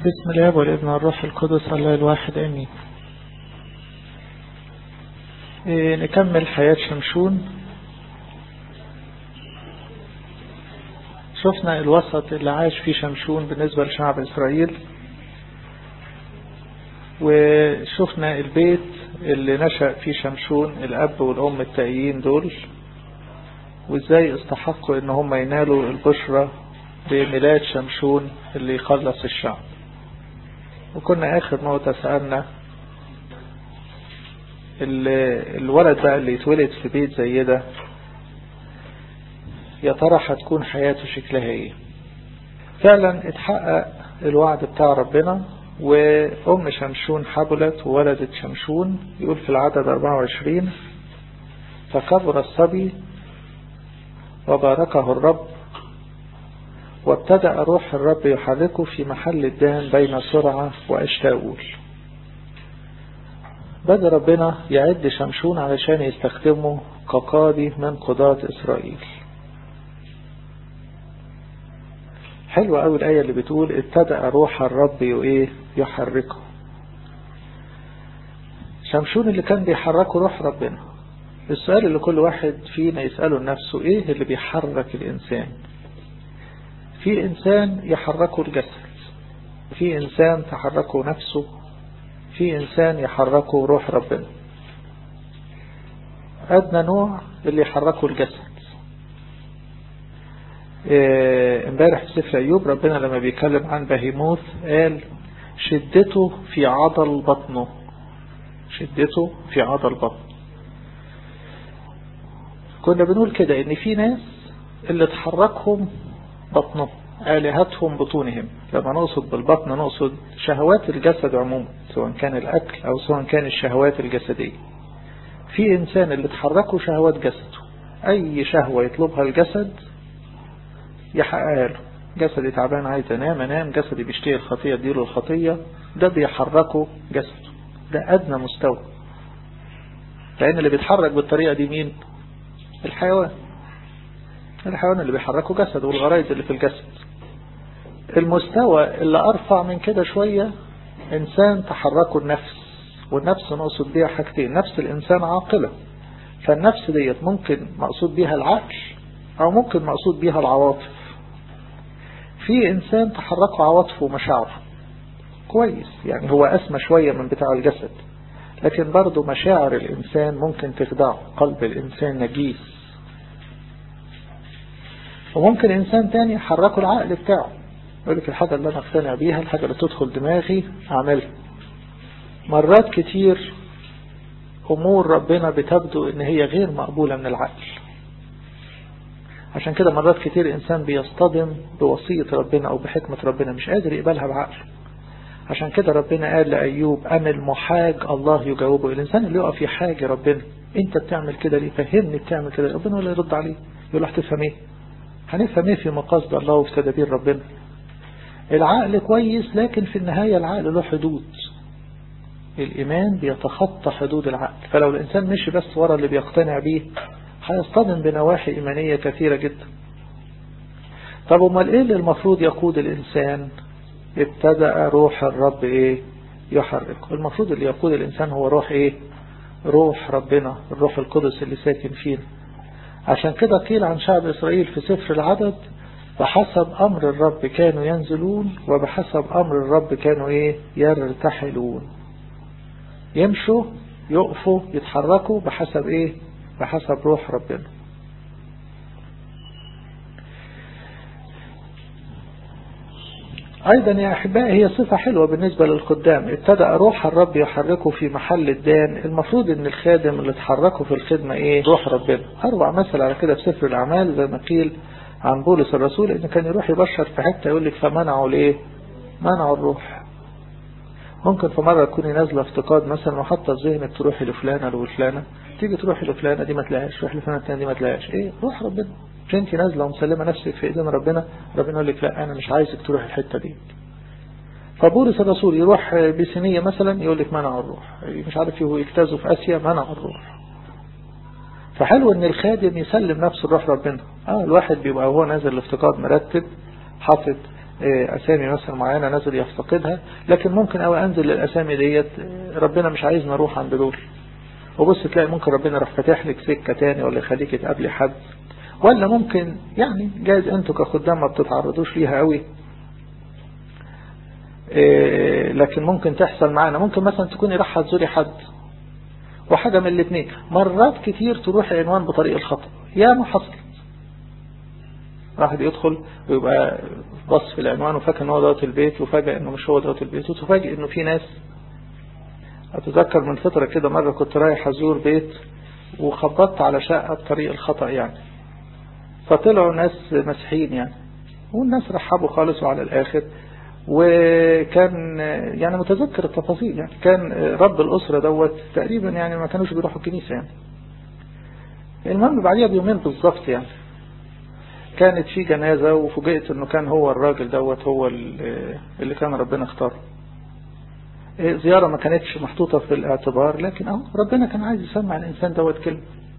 بسم الله والابن والروح القدس الله الواحد امين إيه نكمل حياة شمشون شفنا الوسط اللي عاش فيه شمشون بالنسبة لشعب إسرائيل وشفنا البيت اللي نشأ فيه شمشون الأب والأم التائيين دول وإزاي استحقوا إن هم ينالوا البشرة بميلاد شمشون اللي يخلص الشعب وكنا آخر نقطة سألنا الولد بقى اللي يتولد في بيت زي ده يا ترى هتكون حياته شكلها ايه فعلا اتحقق الوعد بتاع ربنا وأم شمشون حبلت وولدت شمشون يقول في العدد 24 فكبر الصبي وباركه الرب وابتدأ روح الرب يحركه في محل الدهن بين سرعة وأشتاؤول بدأ ربنا يعد شمشون علشان يستخدمه كقاضي من قضاة إسرائيل حلوة أوي الآية اللي بتقول ابتدأ روح الرب إيه يحركه شمشون اللي كان بيحركه روح ربنا السؤال اللي كل واحد فينا يسأله لنفسه إيه اللي بيحرك الإنسان في إنسان يحركه الجسد في إنسان تحركه نفسه في إنسان يحركه روح ربنا أدنى نوع اللي يحركه الجسد امبارح في سفر أيوب ربنا لما بيتكلم عن بهيموث قال شدته في عضل بطنه شدته في عضل بطنه كنا بنقول كده ان في ناس اللي تحركهم بطنهم آلهتهم بطونهم لما نقصد بالبطن نقصد شهوات الجسد عموما سواء كان الأكل أو سواء كان الشهوات الجسدية في إنسان اللي تحركه شهوات جسده أي شهوة يطلبها الجسد يحققها له جسدي تعبان عايز انام انام جسدي بيشتهي الخطية اديله الخطية ده بيحركه جسده ده أدنى مستوى لأن اللي بيتحرك بالطريقة دي مين الحيوان الحيوان اللي بيحركه جسد والغرائز اللي في الجسد المستوى اللي أرفع من كده شوية إنسان تحركه النفس والنفس نقصد بيها حاجتين نفس الإنسان عاقلة فالنفس ديت ممكن مقصود بيها العقل أو ممكن مقصود بيها العواطف في إنسان تحركه عواطفه ومشاعره كويس يعني هو أسمى شوية من بتاع الجسد لكن برضه مشاعر الإنسان ممكن تخدعه قلب الإنسان نجيس وممكن إنسان تاني يحركه العقل بتاعه يقول لك الحاجة اللي أنا أقتنع بيها الحاجة اللي تدخل دماغي أعملها مرات كتير أمور ربنا بتبدو إن هي غير مقبولة من العقل عشان كده مرات كتير إنسان بيصطدم بوصية ربنا أو بحكمة ربنا مش قادر يقبلها بعقله عشان كده ربنا قال لأيوب أنا المحاج الله يجاوبه الإنسان اللي يقف يحاج ربنا أنت بتعمل كده ليه فهمني بتعمل كده ربنا ولا يرد عليه يقول له هتفهم ايه هنفهم ايه في مقاصد الله وفي تدابير ربنا العقل كويس لكن في النهاية العقل له حدود الإيمان بيتخطى حدود العقل فلو الإنسان مشي بس ورا اللي بيقتنع بيه هيصطدم بنواحي إيمانية كثيرة جدا طب امال ايه اللي المفروض يقود الإنسان ابتدأ روح الرب ايه يحرك المفروض اللي يقود الإنسان هو روح ايه روح ربنا الروح القدس اللي ساكن فينا عشان كده قيل عن شعب إسرائيل في سفر العدد بحسب أمر الرب كانوا ينزلون وبحسب أمر الرب كانوا إيه يرتحلون يمشوا يقفوا يتحركوا بحسب إيه بحسب روح ربنا أيضا يا أحبائي هي صفة حلوة بالنسبة للخدام ابتدأ روح الرب يحركه في محل الدان المفروض ان الخادم اللي تحركه في الخدمة ايه روح ربنا أربع مثل على كده في سفر الأعمال زي ما قيل عن بولس الرسول ان كان يروح يبشر في حتة يقول لك فمنعوا الايه منعوا الروح ممكن في مرة تكوني نازلة افتقاد مثلا وحاطة في ذهنك تروحي لفلانة وفلانة تيجي تروحي لفلانة دي ما تلاقيش تروحي لفلانة الثانية دي ما تلاقيش ايه روح ربنا مش انت نازلة ومسلمة نفسك في ايدين ربنا ربنا يقول لك لا انا مش عايزك تروح الحتة دي فبولس الرسول يروح بسنية مثلا يقول لك منع الروح مش عارف هو يجتازه في اسيا منع الروح فحلو ان الخادم يسلم نفسه لروح ربنا اه الواحد بيبقى وهو نازل الافتقاد مرتب حاطط أسامي مثلا معينة نازل يفتقدها لكن ممكن أو أنزل للأسامي ديت ربنا مش عايزنا نروح عند دول وبص تلاقي ممكن ربنا راح فاتح لك سكة تاني ولا يخليك تقابلي حد ولا ممكن يعني جايز انتوا كخدام ما بتتعرضوش ليها قوي إيه لكن ممكن تحصل معانا ممكن مثلا تكوني رايحه تزوري حد وحاجة من الاثنين مرات كتير تروح عنوان بطريق الخطأ يا ما حصلت واحد يدخل ويبقى بص في العنوان وفاكر ان هو دوت البيت وفاجئ انه مش هو دوت البيت وتفاجئ انه في ناس اتذكر من فترة كده مرة كنت رايح ازور بيت وخبطت على شقة بطريق الخطأ يعني فطلعوا ناس مسيحيين يعني والناس رحبوا خالص وعلى الاخر وكان يعني متذكر التفاصيل يعني كان رب الأسرة دوت تقريبا يعني ما كانوش بيروحوا الكنيسة يعني المهم بعديها بيومين بالظبط يعني كانت في جنازة وفوجئت انه كان هو الراجل دوت هو اللي كان ربنا اختاره زيارة ما كانتش محطوطة في الاعتبار لكن اهو ربنا كان عايز يسمع الانسان دوت كلمة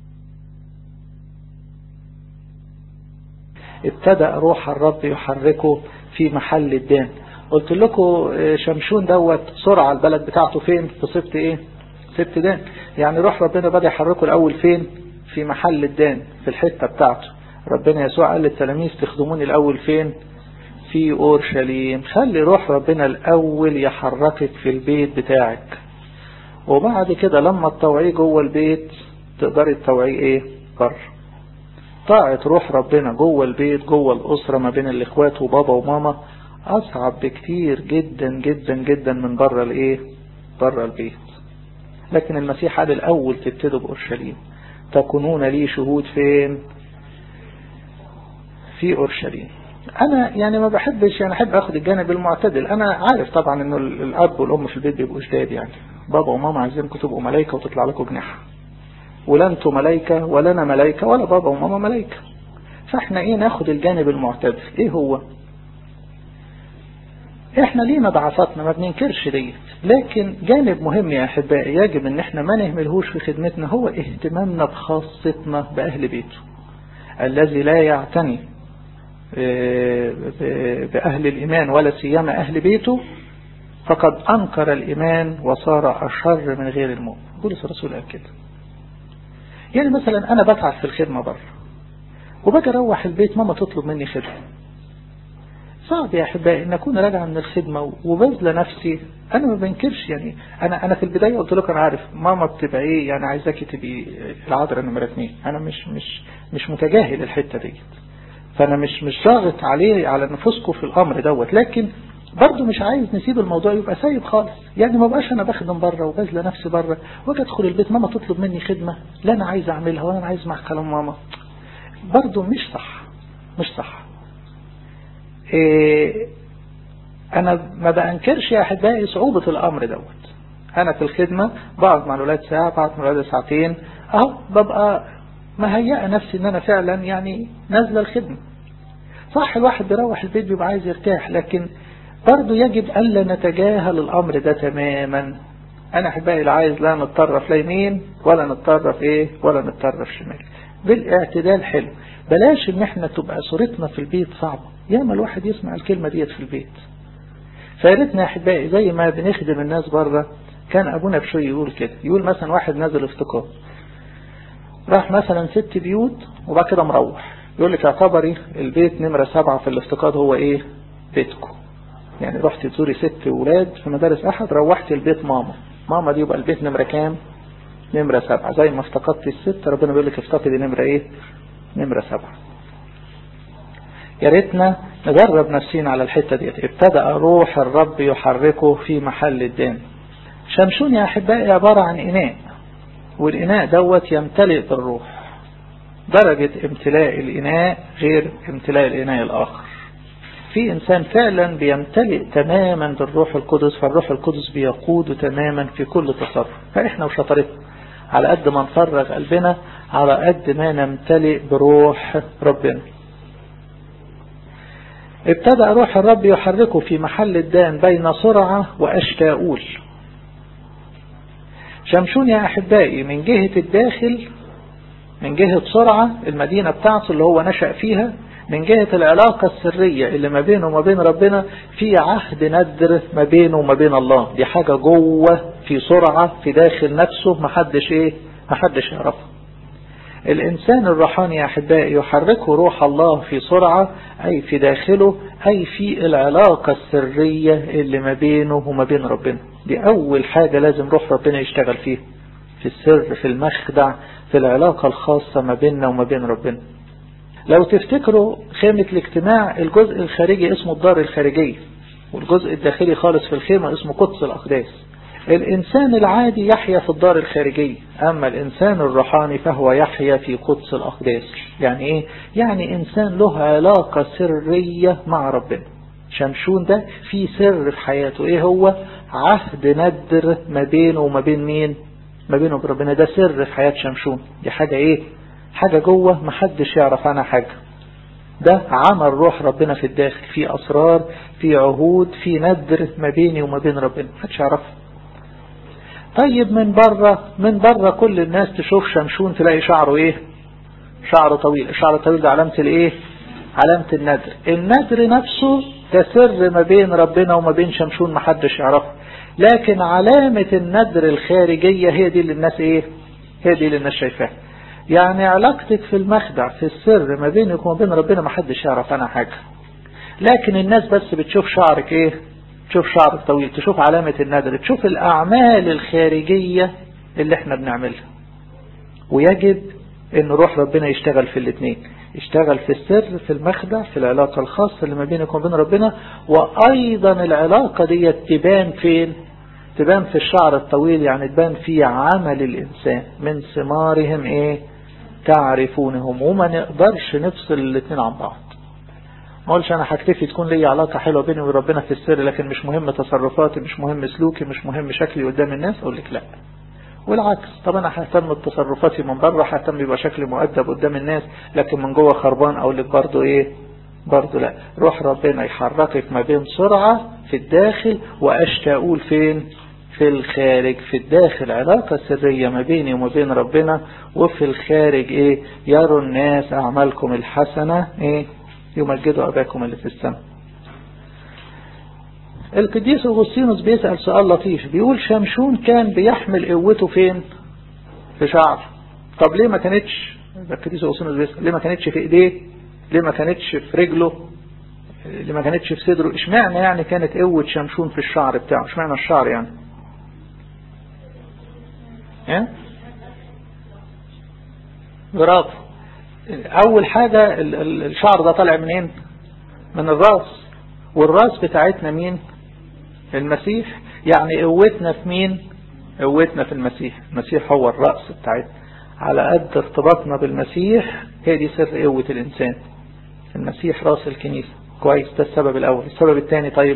ابتدأ روح الرب يحركه في محل الدان قلت لكم شمشون دوت سرعة البلد بتاعته فين في سبت ايه سبت دان يعني روح ربنا بدأ يحركه الاول فين في محل الدان في الحتة بتاعته ربنا يسوع قال للتلاميذ تخدموني الاول فين في اورشليم خلي روح ربنا الاول يحركك في البيت بتاعك وبعد كده لما تطوعيه جوه البيت تقدري تطوعيه ايه بره طاعة روح ربنا جوه البيت جوه الأسرة ما بين الإخوات وبابا وماما أصعب بكتير جدا جدا جدا من بره الإيه بره البيت لكن المسيح قال الأول تبتدوا بأورشليم تكونون لي شهود فين في أورشليم أنا يعني ما بحبش يعني أحب أخد الجانب المعتدل أنا عارف طبعا إنه الأب والأم في البيت بيبقوا جداد يعني بابا وماما عايزينكم تبقوا ملايكة وتطلع لكم جناح ولا انتوا ملايكة ولا أنا ملايكة ولا بابا وماما ملايكة فاحنا ايه ناخد الجانب المعتدل ايه هو احنا لينا ضعفاتنا ما بننكرش ديت لكن جانب مهم يا احبائي يجب ان احنا ما نهملهوش في خدمتنا هو اهتمامنا بخاصتنا باهل بيته الذي لا يعتني باهل الايمان ولا سيما اهل بيته فقد انكر الايمان وصار اشر من غير المؤمن بولس الرسول قال كده يعني مثلا انا بتعب في الخدمه بره وباجي اروح البيت ماما تطلب مني خدمه صعب يا احبائي ان اكون راجع من الخدمه وبذله نفسي انا ما بنكرش يعني انا انا في البدايه قلت لكم انا عارف ماما بتبقى ايه يعني عايزاكي تبقي العذراء نمره اثنين انا مش مش مش متجاهل الحته ديت فانا مش مش ضاغط عليه على نفوسكم في الامر دوت لكن برضه مش عايز نسيب الموضوع يبقى سايب خالص يعني ما بقاش انا بخدم بره وبذله نفسي بره واجي ادخل البيت ماما تطلب مني خدمه لا انا عايز اعملها ولا انا عايز اسمع كلام ماما برضه مش صح مش صح إيه انا ما بانكرش يا احبائي صعوبه الامر دوت انا في الخدمه بقعد مع الولاد ساعه بقعد مع الولاد ساعتين اهو ببقى مهيئه نفسي ان انا فعلا يعني نازله الخدمه صح الواحد بيروح البيت بيبقى عايز يرتاح لكن برضه يجب ألا نتجاهل الأمر ده تماما أنا أحبائي لا عايز لا نتطرف لا يمين ولا نتطرف إيه ولا نتطرف شمال بالاعتدال حلو بلاش إن إحنا تبقى صورتنا في البيت صعبة ياما الواحد يسمع الكلمة ديت في البيت فياريتنا يا أحبائي زي ما بنخدم الناس بره كان أبونا بشوي يقول كده يقول مثلا واحد نازل افتقار راح مثلا ست بيوت وبعد كده مروح يقول لك اعتبري البيت نمرة سبعة في الافتقاد هو ايه بيتكم يعني رحت تزوري ست ولاد في مدارس احد روحت البيت ماما ماما دي يبقى البيت نمرة كام نمرة سبعة زي ما افتقدت الست ربنا بيقول لك افتقدي نمرة ايه نمرة سبعة يا ريتنا نجرب نفسينا على الحتة ديت ابتدأ روح الرب يحركه في محل الدين شمشون يا احبائي عبارة عن اناء والاناء دوت يمتلئ بالروح درجة امتلاء الاناء غير امتلاء الاناء الاخر في إنسان فعلا بيمتلئ تماما بالروح القدس فالروح القدس بيقود تماما في كل تصرف فإحنا وشطرتنا على قد ما نفرغ قلبنا على قد ما نمتلئ بروح ربنا ابتدأ روح الرب يحركه في محل الدان بين سرعة وأشتاؤول شمشون يا أحبائي من جهة الداخل من جهة سرعة المدينة بتاعته اللي هو نشأ فيها من جهة العلاقة السرية اللي ما بينه وما بين ربنا في عهد ندر ما بينه وما بين الله دي حاجة جوه في سرعة في داخل نفسه محدش ايه محدش يعرفها الإنسان الروحاني يا أحبائي يحركه روح الله في سرعة أي في داخله أي في العلاقة السرية اللي ما بينه وما بين ربنا دي أول حاجة لازم روح ربنا يشتغل فيها في السر في المخدع في العلاقة الخاصة ما بيننا وما بين ربنا لو تفتكروا خيمة الاجتماع الجزء الخارجي اسمه الدار الخارجية والجزء الداخلي خالص في الخيمة اسمه قدس الأقداس الإنسان العادي يحيا في الدار الخارجية أما الإنسان الروحاني فهو يحيا في قدس الأقداس يعني إيه؟ يعني إنسان له علاقة سرية مع ربنا شمشون ده في سر في حياته إيه هو عهد ندر ما بينه وما بين مين ما بينه وبين ربنا ده سر في حياة شمشون دي حاجة إيه حاجة جوه محدش يعرف عنها حاجة ده عمل روح ربنا في الداخل في أسرار في عهود في ندر ما بيني وما بين ربنا محدش يعرفها طيب من بره من بره كل الناس تشوف شمشون تلاقي شعره ايه شعره طويل الشعر الطويل ده علامة الايه علامة الندر الندر نفسه ده سر ما بين ربنا وما بين شمشون محدش يعرفه لكن علامة الندر الخارجية هي دي اللي الناس ايه هي دي اللي الناس شايفاها يعني علاقتك في المخدع في السر ما بينك وما بين ربنا محدش يعرف عنها حاجة لكن الناس بس بتشوف شعرك ايه تشوف شعرك طويل تشوف علامة الندر تشوف الأعمال الخارجية اللي احنا بنعملها ويجب ان روح ربنا يشتغل في الاثنين يشتغل في السر في المخدع في العلاقة الخاصة اللي ما بينك وبين ربنا وأيضا العلاقة دي تبان فين تبان في الشعر الطويل يعني تبان في عمل الإنسان من ثمارهم ايه تعرفونهم وما نقدرش نفصل الاثنين عن بعض ما اقولش انا هكتفي تكون لي علاقة حلوة بيني وبين ربنا في السر لكن مش مهم تصرفاتي مش مهم سلوكي مش مهم شكلي قدام الناس اقول لك لا والعكس طب انا ههتم بتصرفاتي من بره ههتم يبقى شكلي مؤدب قدام الناس لكن من جوه خربان اقول لك برضه ايه برضه لا روح ربنا يحركك ما بين سرعة في الداخل واشتى اقول فين في الخارج في الداخل علاقة سرية ما بيني وما بين ربنا وفي الخارج ايه يروا الناس اعمالكم الحسنة ايه يمجدوا أباكم اللي في السماء القديس أغسطينوس بيسأل سؤال لطيف بيقول شمشون كان بيحمل قوته فين في شعر طب ليه ما كانتش القديس أغسطينوس بيسأل ليه ما كانتش في ايديه ليه ما كانتش في رجله ليه ما كانتش في صدره اشمعنى يعني كانت قوة شمشون في الشعر بتاعه اشمعنى الشعر يعني اه برافو اول حاجة الشعر ده طالع منين من الراس والراس بتاعتنا مين المسيح يعني قوتنا في مين قوتنا في المسيح المسيح هو الرأس بتاعتنا على قد ارتباطنا بالمسيح هي دي سر قوة الانسان المسيح راس الكنيسة كويس ده السبب الاول السبب الثاني طيب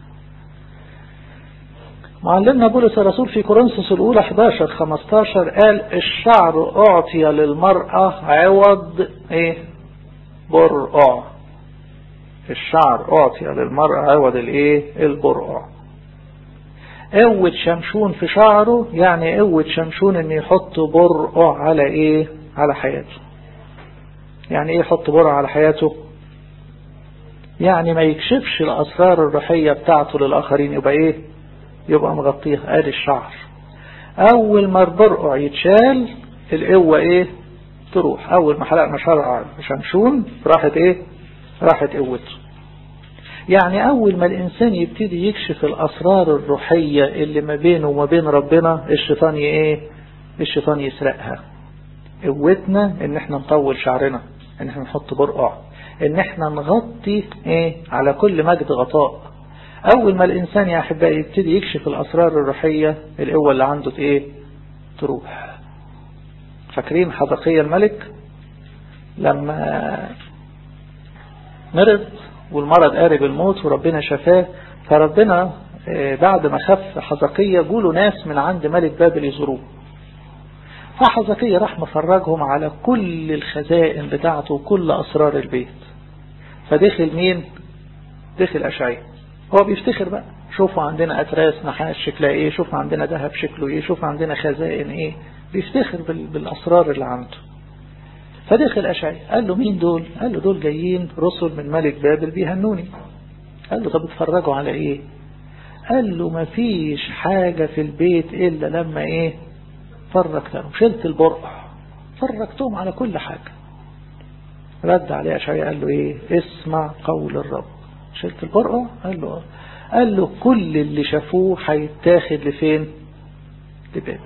معلمنا بولس الرسول في كورنثوس الأولى 11 15 قال الشعر أعطي للمرأة عوض إيه برقع الشعر أعطي للمرأة عوض الإيه البرقع قوة شمشون في شعره يعني قوة شمشون إن يحط برقع على إيه على حياته يعني إيه يحط برقع على حياته يعني ما يكشفش الأسرار الروحية بتاعته للآخرين يبقى إيه يبقى مغطيها ادي الشعر اول ما البرقع يتشال القوة ايه تروح اول ما حلقنا شرع شمشون راحت ايه راحت قوته يعني اول ما الانسان يبتدي يكشف الاسرار الروحية اللي ما بينه وما بين ربنا الشيطان ايه الشيطان يسرقها قوتنا ان احنا نطول شعرنا ان احنا نحط برقع ان احنا نغطي ايه على كل مجد غطاء أول ما الإنسان يا أحبائي يبتدي يكشف الأسرار الروحية القوة اللي عنده إيه تروح فاكرين حدقية الملك لما مرض والمرض قارب الموت وربنا شفاه فربنا بعد ما خف حزقية جوله ناس من عند ملك بابل يزوروه فحزقية راح مفرجهم على كل الخزائن بتاعته وكل أسرار البيت فدخل مين دخل أشعية هو بيفتخر بقى شوفوا عندنا أتراس نحاس شكلها إيه شوفوا عندنا ذهب شكله إيه شوفوا عندنا خزائن إيه بيفتخر بالأسرار اللي عنده فدخل أشعي قال له مين دول قال له دول جايين رسل من ملك بابل بيهنوني قال له طب اتفرجوا على ايه قال له ما فيش حاجة في البيت إلا لما ايه فرجتهم شلت البرقع فرجتهم على كل حاجة رد عليه أشعياء قال له ايه اسمع قول الرب شلت البرقع قال له قال له كل اللي شافوه هيتاخد لفين لبابل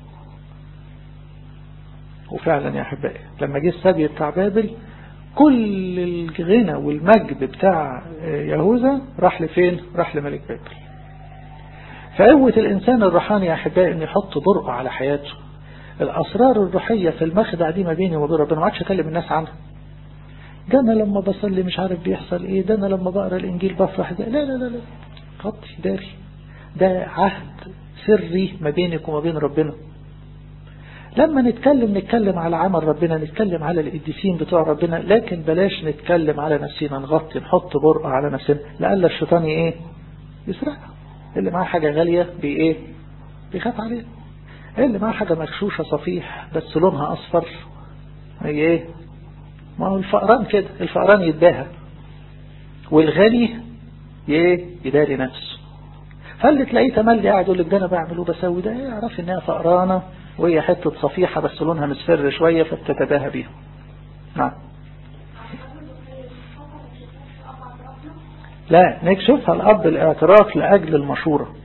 وفعلا يا أحبائي لما جه السبي بتاع بابل كل الغنى والمجد بتاع يهوذا راح لفين راح لملك بابل فقوة الإنسان الروحاني يا أحبائي أن يحط برقع على حياته الأسرار الروحية في المخدع دي ما بيني وبين ربنا ما عادش أكلم الناس عنها ده أنا لما بصلي مش عارف بيحصل إيه ده أنا لما بقرأ الإنجيل بفرح ده لا لا لا لا غطي داري ده عهد سري ما بينك وما بين ربنا لما نتكلم نتكلم على عمل ربنا نتكلم على القديسين بتوع ربنا لكن بلاش نتكلم على نفسنا نغطي نحط برقع على نفسنا لألا الشيطان ايه يسرقها اللي معاه حاجة غالية بي ايه بيخاف عليها اللي معاه حاجة مغشوشة صفيح بس لونها أصفر هي ايه ما هو الفقران كده الفقران يتباهى والغني ايه يداري نفسه فاللي تلاقيه تملي قاعد يقول لك ده انا بعمل وبسوي ده ايه اعرف انها فقرانه وهي حته صفيحه بس لونها مصفر شويه فبتتباهى بيها نعم لا نكشفها الاب الاعتراف لاجل المشوره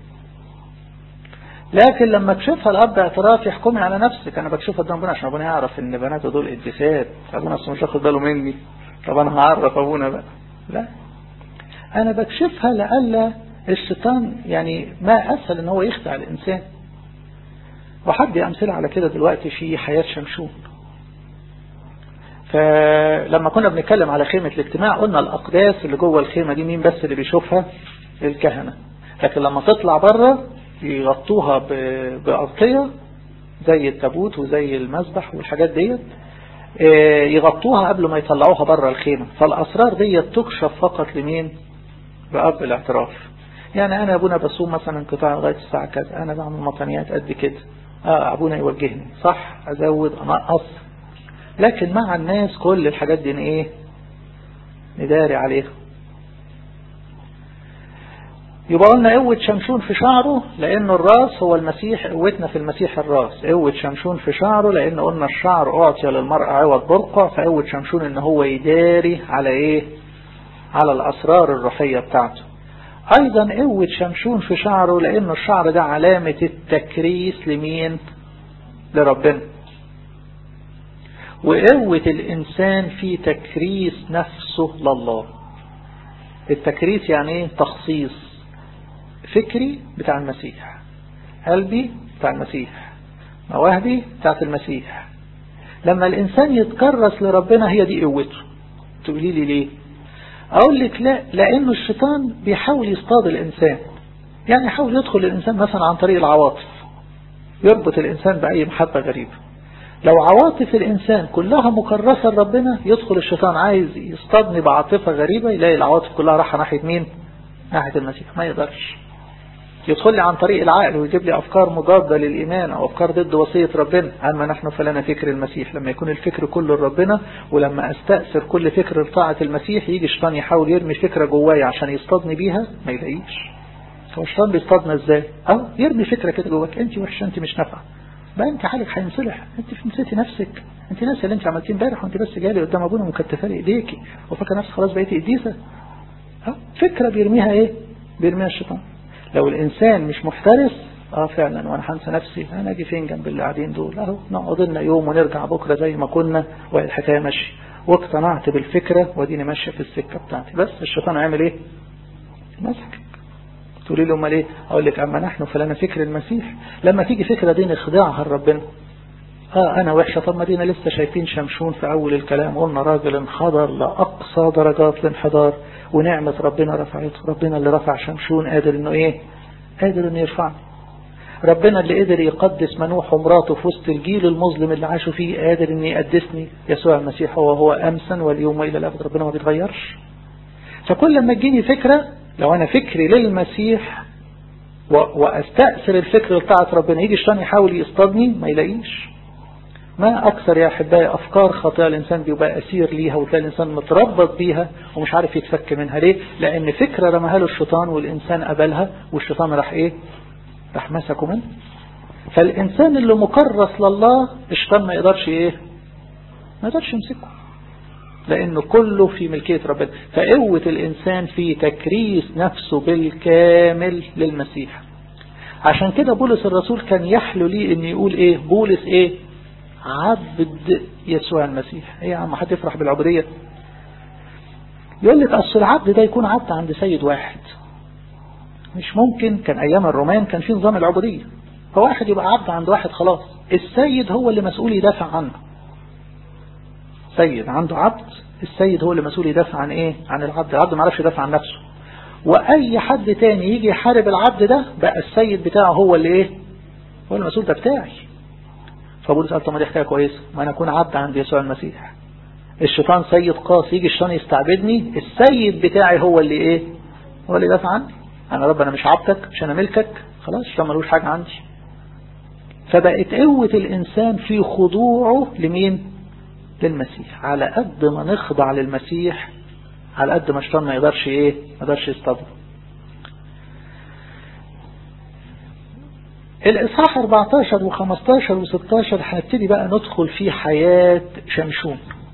لكن لما كشفها الاب اعتراف يحكمي على نفسك انا بكشفها قدام ابونا عشان ابونا يعرف ان بناته دول قديسات ابونا اصلا مش واخد باله مني طب انا هعرف ابونا بقى لا انا بكشفها لألا الشيطان يعني ما أسهل ان هو يخدع الإنسان وحد أمثلة على كده دلوقتي في حياة شمشون فلما كنا بنتكلم على خيمة الاجتماع قلنا الأقداس اللي جوه الخيمة دي مين بس اللي بيشوفها الكهنة لكن لما تطلع بره يغطوها بأغطية زي التابوت وزي المسبح والحاجات ديت يغطوها قبل ما يطلعوها بره الخيمة فالأسرار ديت تكشف فقط لمين بأب الاعتراف يعني أنا أبونا بصوم مثلا انقطاع لغاية الساعة كذا أنا بعمل مطنيات قد كده آه أبونا يوجهني صح أزود أنقص لكن مع الناس كل الحاجات دي إيه نداري عليها يبقى قلنا قوة شمشون في شعره لأنه الراس هو المسيح قوتنا في المسيح الراس قوة شمشون في شعره لأن قلنا الشعر أعطي للمرأة عوض برقع فقوة شمشون إن هو يداري على إيه على الأسرار الروحية بتاعته أيضا قوة شمشون في شعره لأنه الشعر ده علامة التكريس لمين لربنا وقوة الإنسان في تكريس نفسه لله التكريس يعني ايه تخصيص فكري بتاع المسيح قلبي بتاع المسيح مواهبي بتاعت المسيح لما الإنسان يتكرس لربنا هي دي قوته تقولي لي ليه أقول لك لا لأنه الشيطان بيحاول يصطاد الإنسان يعني يحاول يدخل الإنسان مثلا عن طريق العواطف يربط الإنسان بأي محبة غريبة لو عواطف الإنسان كلها مكرسة لربنا يدخل الشيطان عايز يصطادني بعاطفة غريبة يلاقي العواطف كلها رايحة ناحية مين ناحية المسيح ما يقدرش يدخل لي عن طريق العقل ويجيب لي أفكار مضادة للإيمان أو أفكار ضد وصية ربنا أما نحن فلنا فكر المسيح لما يكون الفكر كله لربنا ولما أستأثر كل فكر لطاعة المسيح يجي الشيطان يحاول يرمي فكرة جوايا عشان يصطادني بيها ما يلاقيش هو الشيطان بيصطادنا ازاي أو يرمي فكرة كده جواك أنت وحشة أنت مش نافعة بقى انت حالك هينصلح انت نسيتي نفسك انت ناسي اللي انت عملتيه امبارح وانت بس جالي قدام ابونا مكتفه لي ايديكي وفاكره نفسك خلاص بقيتي قديسه فكره بيرميها ايه بيرميها الشيطان لو الانسان مش محترس اه فعلا وانا هنسى نفسي انا اجي فين جنب اللي قاعدين دول اهو نقعد لنا يوم ونرجع بكره زي ما كنا والحكايه ماشيه واقتنعت بالفكره واديني ماشيه في السكه بتاعتي بس الشيطان عامل ايه مسك تقولي له امال ايه اقول لك اما نحن فلنا فكر المسيح لما تيجي فكره دي نخضعها لربنا اه انا وحشه طب ما دينا لسه شايفين شمشون في اول الكلام قلنا راجل انحدر لاقصى درجات الانحدار ونعمه ربنا رفعته ربنا اللي رفع شمشون قادر انه ايه قادر انه يرفعني ربنا اللي قدر يقدس منوح ومراته في وسط الجيل المظلم اللي عاشوا فيه قادر ان يقدسني يسوع المسيح هو هو امسا واليوم والى الابد ربنا ما بيتغيرش فكل ما تجيني فكره لو أنا فكري للمسيح وأستأثر الفكر بتاعت ربنا يجي الشيطان يحاول يصطادني ما يلاقيش ما أكثر يا أحبائي أفكار خاطئة الإنسان بيبقى أسير ليها وتلاقي الإنسان متربط بيها ومش عارف يتفك منها ليه لأن فكرة رماها له الشيطان والإنسان قبلها والشيطان راح إيه راح مسكه منه فالإنسان اللي مكرس لله الشيطان ما يقدرش إيه ما يقدرش يمسكه لأنه كله في ملكية ربنا فقوة الإنسان في تكريس نفسه بالكامل للمسيح عشان كده بولس الرسول كان يحلو لي ان يقول ايه بولس ايه عبد يسوع المسيح ايه يا عم حد يفرح بالعبودية يقول لك اصل العبد ده يكون عبد عند سيد واحد مش ممكن كان ايام الرومان كان في نظام العبودية فواحد يبقى عبد عند واحد خلاص السيد هو اللي مسؤول يدافع عنه سيد عنده عبد السيد هو اللي مسؤول يدافع عن ايه عن العبد العبد ما عرفش يدافع عن نفسه واي حد تاني يجي يحارب العبد ده بقى السيد بتاعه هو اللي ايه هو المسؤول ده بتاعي فبولس قال طب ما دي حكايه كويسه ما انا اكون عبد عند يسوع المسيح الشيطان سيد قاس يجي الشيطان يستعبدني السيد بتاعي هو اللي ايه هو اللي يدافع عني انا رب انا مش عبدك مش انا ملكك خلاص الشيطان ملوش حاجه عندي فبقت قوة الإنسان في خضوعه لمين للمسيح على قد ما نخضع للمسيح على قد ما الشيطان ما يقدرش ايه ما يقدرش يصطدم الإصحاح 14 و15 و16 هنبتدي بقى ندخل في حياة شمشون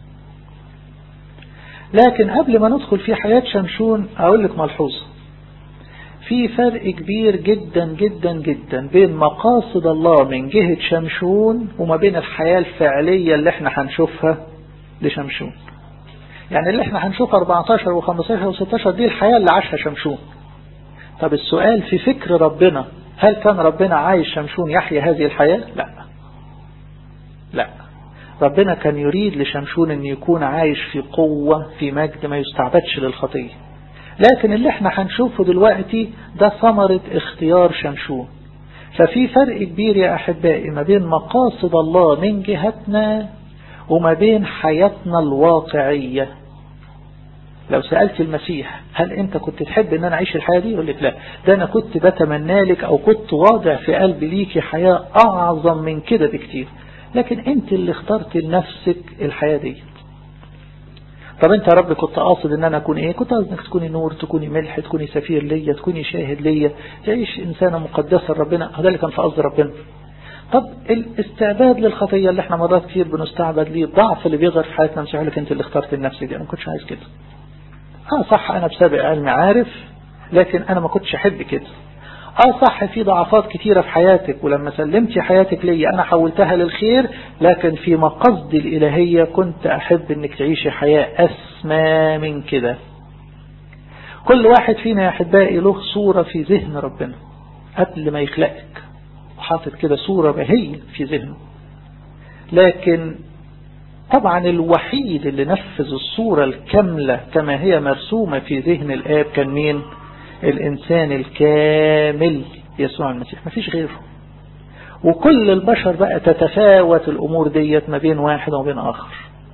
لكن قبل ما ندخل في حياة شمشون أقول لك ملحوظة في فرق كبير جدا جدا جدا بين مقاصد الله من جهة شمشون وما بين الحياة الفعلية اللي احنا هنشوفها لشمشون يعني اللي احنا هنشوف 14 و15 و16 دي الحياة اللي عاشها شمشون طب السؤال في فكر ربنا هل كان ربنا عايز شمشون يحيا هذه الحياة لا لا ربنا كان يريد لشمشون ان يكون عايش في قوة في مجد ما يستعبدش للخطية لكن اللي احنا هنشوفه دلوقتي ده ثمرة اختيار شمشون ففي فرق كبير يا أحبائي ما بين مقاصد الله من جهتنا وما بين حياتنا الواقعية لو سألت المسيح هل انت كنت تحب ان انا اعيش الحياة دي يقول لك لا ده انا كنت بتمنى لك او كنت واضع في قلبي ليكي حياة اعظم من كده بكتير لكن انت اللي اخترت لنفسك الحياة دي طب انت يا رب كنت قاصد ان انا اكون ايه كنت قاصد انك تكوني نور تكوني ملح تكوني سفير ليا تكوني شاهد ليا تعيش انسانة مقدسة لربنا هذا اللي كان في قصد ربنا طب الاستعباد للخطية اللي احنا مرات كتير بنستعبد ليه الضعف اللي بيظهر في حياتنا مش لك انت اللي اخترت لنفسك دي انا ما كنتش عايز كده اه صح انا بسابق علمي عارف لكن انا ما كنتش احب كده اه صح في ضعفات كتيرة في حياتك ولما سلمتي حياتك ليا انا حولتها للخير لكن في مقصد الالهية كنت احب انك تعيشي حياة اسمى من كده كل واحد فينا يا احبائي له صورة في ذهن ربنا قبل ما يخلقك وحاطط كده صورة بهية في ذهنه لكن طبعا الوحيد اللي نفذ الصورة الكاملة كما هي مرسومة في ذهن الآب كان مين الإنسان الكامل يسوع المسيح ما فيش غيره وكل البشر بقى تتفاوت الأمور ديت ما بين واحد وما بين آخر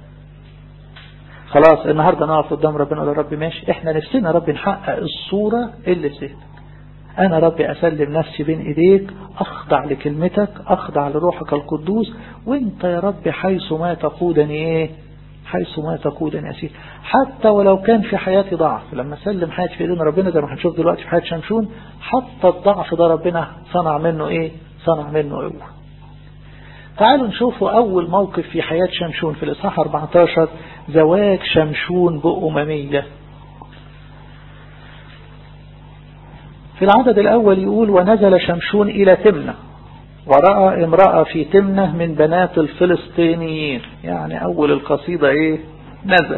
خلاص النهاردة نقف قدام ربنا نقول رب ماشي احنا نفسنا رب نحقق الصورة اللي في ذهنك أنا ربي أسلم نفسي بين إيديك أخضع لكلمتك أخضع لروحك القدوس وإنت يا ربي حيث ما تقودني إيه حيث ما تقودني أسير حتى ولو كان في حياتي ضعف لما سلم حياتي في إيدينا ربنا زي ما هنشوف دلوقتي في حياة شمشون حتى الضعف ده ربنا صنع منه إيه صنع منه قوة تعالوا نشوفوا أول موقف في حياة شمشون في الإصحاح 14 زواج شمشون بأممية في العدد الأول يقول ونزل شمشون إلى تمنة ورأى امرأة في تمنة من بنات الفلسطينيين يعني أول القصيدة إيه نزل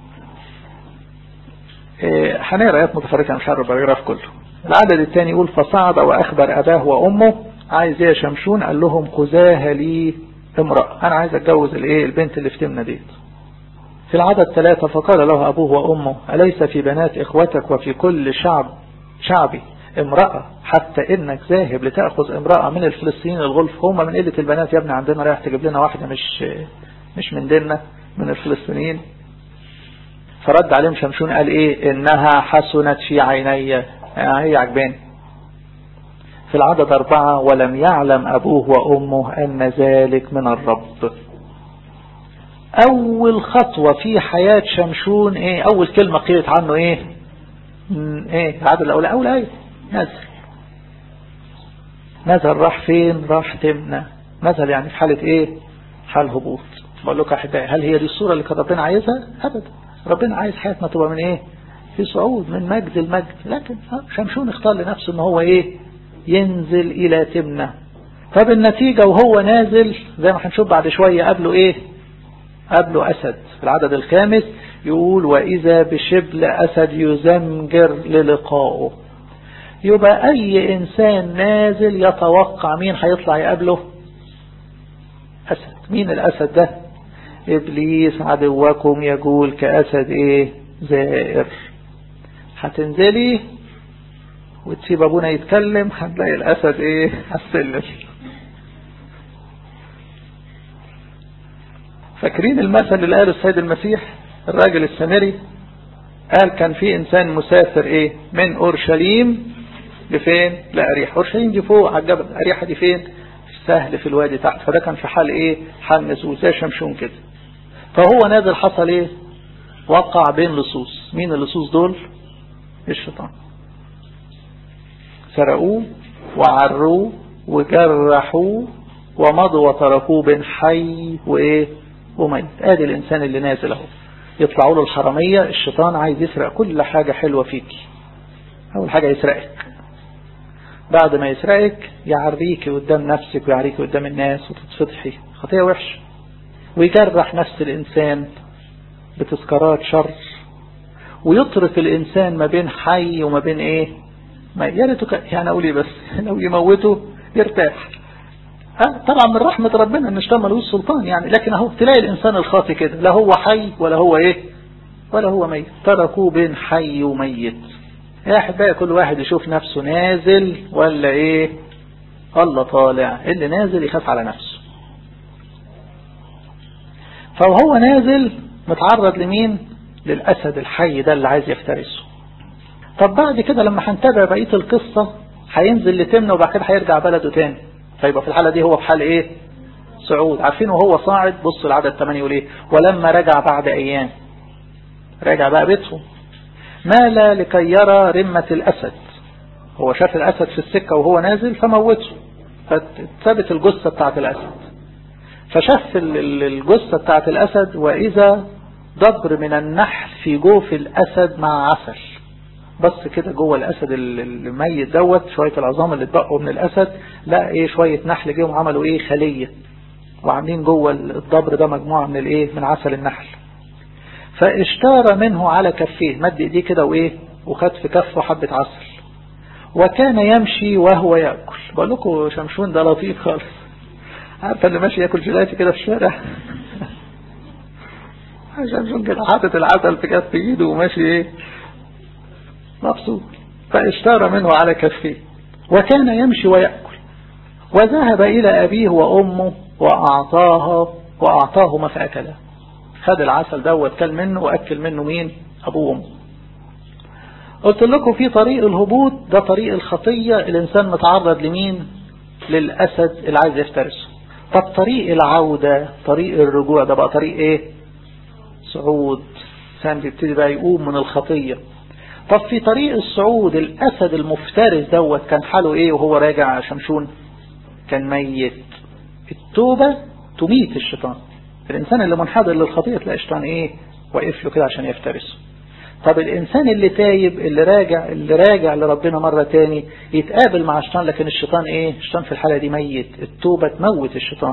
هنقرا إيه آيات متفرقة مش هقرا البراجراف كله العدد الثاني يقول فصعد وأخبر أباه وأمه عايز إيه شمشون قال لهم خذاها لي امرأة أنا عايز أتجوز الإيه البنت اللي في تمنة ديت في العدد ثلاثة فقال له أبوه وأمه أليس في بنات إخوتك وفي كل شعب شعبي امرأة حتى انك ذاهب لتأخذ امرأة من الفلسطينيين الغلف هم من قلة البنات يا ابني عندنا رايح تجيب لنا واحدة مش مش من ديننا من الفلسطينيين فرد عليهم شمشون قال ايه انها حسنت في عيني هي عجباني في العدد أربعة ولم يعلم أبوه وأمه أن ذلك من الرب اول خطوة في حياة شمشون ايه اول كلمة قيلت عنه ايه ايه العدد الاولى اول ايه نزل نزل راح فين راح تمنى نزل يعني في حالة ايه حال هبوط بقول لكم احبائي هل هي دي الصورة اللي كان ربنا عايزها ابدا ربنا عايز حياتنا تبقى من ايه في صعود من مجد المجد لكن شمشون اختار لنفسه ان هو ايه ينزل الى تمنى طب النتيجة وهو نازل زي ما هنشوف بعد شوية قبله ايه قبله اسد في العدد الخامس يقول واذا بشبل اسد يزمجر للقائه يبقى اي انسان نازل يتوقع مين هيطلع يقابله اسد مين الاسد ده ابليس عدوكم يقول كاسد ايه زائر هتنزلي وتسيب ابونا يتكلم هتلاقي الاسد ايه هتسلم فاكرين المثل اللي قاله السيد المسيح الراجل السامري قال كان في انسان مسافر ايه من اورشليم لفين لأريح اورشليم دي فوق على الجبل أريحة دي فين سهل في الوادي تحت فده كان في حال ايه حال نزول زي شمشون كده فهو نازل حصل ايه وقع بين لصوص مين اللصوص دول الشيطان سرقوه وعروه وجرحوه ومضوا وتركوه بين حي وايه وميت ادي الانسان اللي نازل اهو يطلعوا له الحرامية الشيطان عايز يسرق كل حاجة حلوة فيك اول حاجة يسرقك بعد ما يسرقك يعريك قدام نفسك ويعريك قدام الناس وتتفضحي خطية وحش ويجرح نفس الانسان بتذكارات شر ويترك الانسان ما بين حي وما بين ايه ما يا ريته يعني اقول ايه بس لو يموته يرتاح طبعا من رحمة ربنا ان الشيطان ملوش سلطان يعني لكن اهو تلاقي الانسان الخاطي كده لا هو حي ولا هو ايه ولا هو ميت تركوه بين حي وميت يا احبائي كل واحد يشوف نفسه نازل ولا ايه الله طالع اللي نازل يخاف على نفسه فهو نازل متعرض لمين للأسد الحي ده اللي عايز يفترسه طب بعد كده لما هنتابع بقية القصة هينزل لتمنى وبعد كده هيرجع بلده تاني فيبقى في الحالة دي هو في حال ايه صعود عارفين وهو صاعد بص العدد 8 يقول ايه ولما رجع بعد ايام رجع بقى بيته مال لكي يرى رمة الاسد هو شاف الاسد في السكة وهو نازل فموته فثبت الجثة بتاعت الاسد فشاف الجثة بتاعت الاسد واذا ضبر من النحل في جوف الاسد مع عسل بص كده جوه الاسد الميت دوت شويه العظام اللي اتبقوا من الاسد لا ايه شويه نحل جيهم عملوا ايه خليه وعاملين جوه الضبر ده مجموعه من الايه من عسل النحل فاشتار منه على كفيه مد ايديه كده وايه وخد في كفه حبه عسل وكان يمشي وهو ياكل بقول لكم شمشون ده لطيف خالص عارفه اللي ماشي ياكل جيلاتي كده في الشارع شمشون كده حاطط العسل في كف ايده وماشي ايه مبسوط فاشتار منه على كفيه وكان يمشي ويأكل وذهب إلى أبيه وأمه وأعطاها وأعطاهما فأكلا خد العسل دوت كل منه وأكل منه مين أبوه وأمه قلت لكم في طريق الهبوط ده طريق الخطية الإنسان متعرض لمين للأسد اللي عايز يفترسه طب طريق العودة طريق الرجوع ده بقى طريق ايه صعود الإنسان بيبتدي بقى يقوم من الخطية طب في طريق الصعود الأسد المفترس دوت كان حاله ايه وهو راجع شمشون كان ميت التوبة تميت الشيطان الإنسان اللي منحدر للخطية تلاقي الشيطان ايه واقف له كده عشان يفترسه طب الإنسان اللي تايب اللي راجع اللي راجع لربنا مرة تاني يتقابل مع الشيطان لكن الشيطان ايه الشيطان في الحالة دي ميت التوبة تموت الشيطان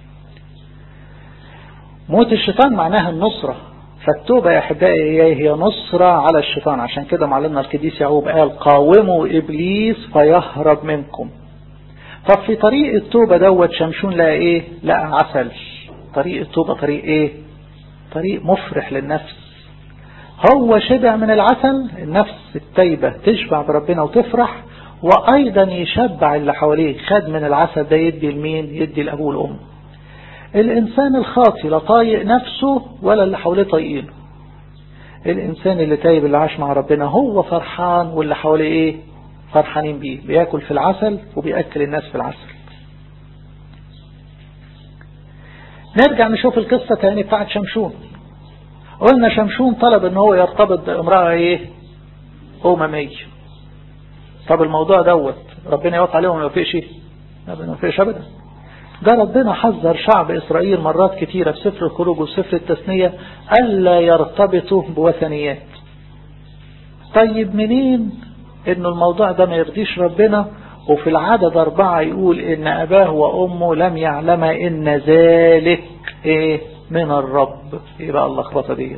موت الشيطان معناها النصرة فالتوبة يا أحبائي هي نصرة على الشيطان عشان كده معلمنا القديس يعقوب قال قاوموا إبليس فيهرب منكم طب في طريق التوبة دوت شمشون لقى إيه لقى عسل طريق التوبة طريق إيه طريق مفرح للنفس هو شبع من العسل النفس التايبة تشبع بربنا وتفرح وأيضا يشبع اللي حواليه خد من العسل ده يدي لمين يدي لأبوه والأم الإنسان الخاطي لا طايق نفسه ولا اللي حواليه طايقينه الإنسان اللي تايب اللي عاش مع ربنا هو فرحان واللي حواليه إيه فرحانين بيه بياكل في العسل وبيأكل الناس في العسل نرجع نشوف القصة تاني بتاعت شمشون قلنا شمشون طلب ان هو يرتبط بامرأة ايه اممية طب الموضوع دوت ربنا يوقع عليهم ما يوافقش ما يوافقش ابدا ده ربنا حذر شعب اسرائيل مرات كتيرة في سفر الخروج وسفر التثنية الا يرتبطوا بوثنيات طيب منين انه الموضوع ده ما يرضيش ربنا وفي العدد أربعة يقول إن أباه وأمه لم يعلم إن ذلك إيه من الرب إيه بقى اللخبطة دي